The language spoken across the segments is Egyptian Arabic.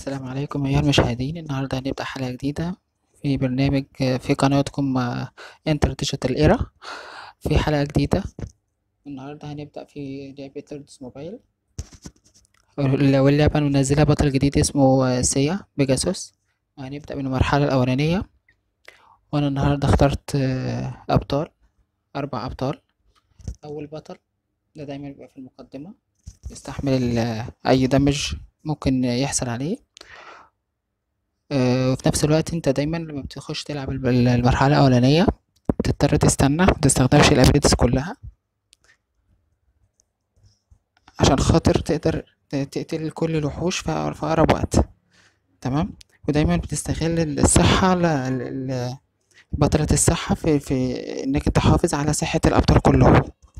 السلام عليكم أيها المشاهدين النهاردة هنبدأ حلقة جديدة في برنامج في قناتكم انتر ديجيتال ايرا في حلقة جديدة النهاردة هنبدأ في لعبة لوردز موبايل واللعبة منزلها بطل جديد اسمه سيا بيجاسوس هنبدأ من المرحلة الأولانية وأنا النهاردة اخترت أبطال أربع أبطال أول بطل ده دايما بيبقى في المقدمة يستحمل أي دمج ممكن يحصل عليه وفي نفس الوقت انت دايما لما بتخش تلعب المرحلة الأولانية بتضطر تستنى متستخدمش الابيليتيز كلها عشان خاطر تقدر تقتل كل الوحوش في أقرب وقت تمام ودايما بتستغل الصحة بطلة الصحة في, في انك تحافظ على صحة الأبطال كلهم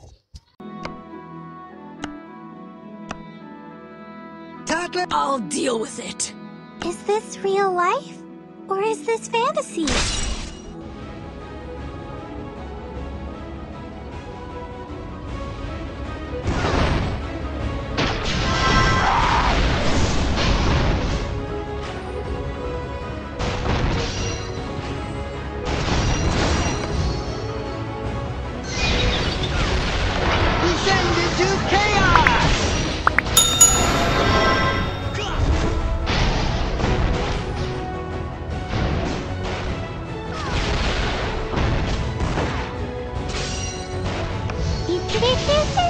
I'll deal with it. Is this real life? Or is this fantasy? Descend into chaos! Do, do, do, do,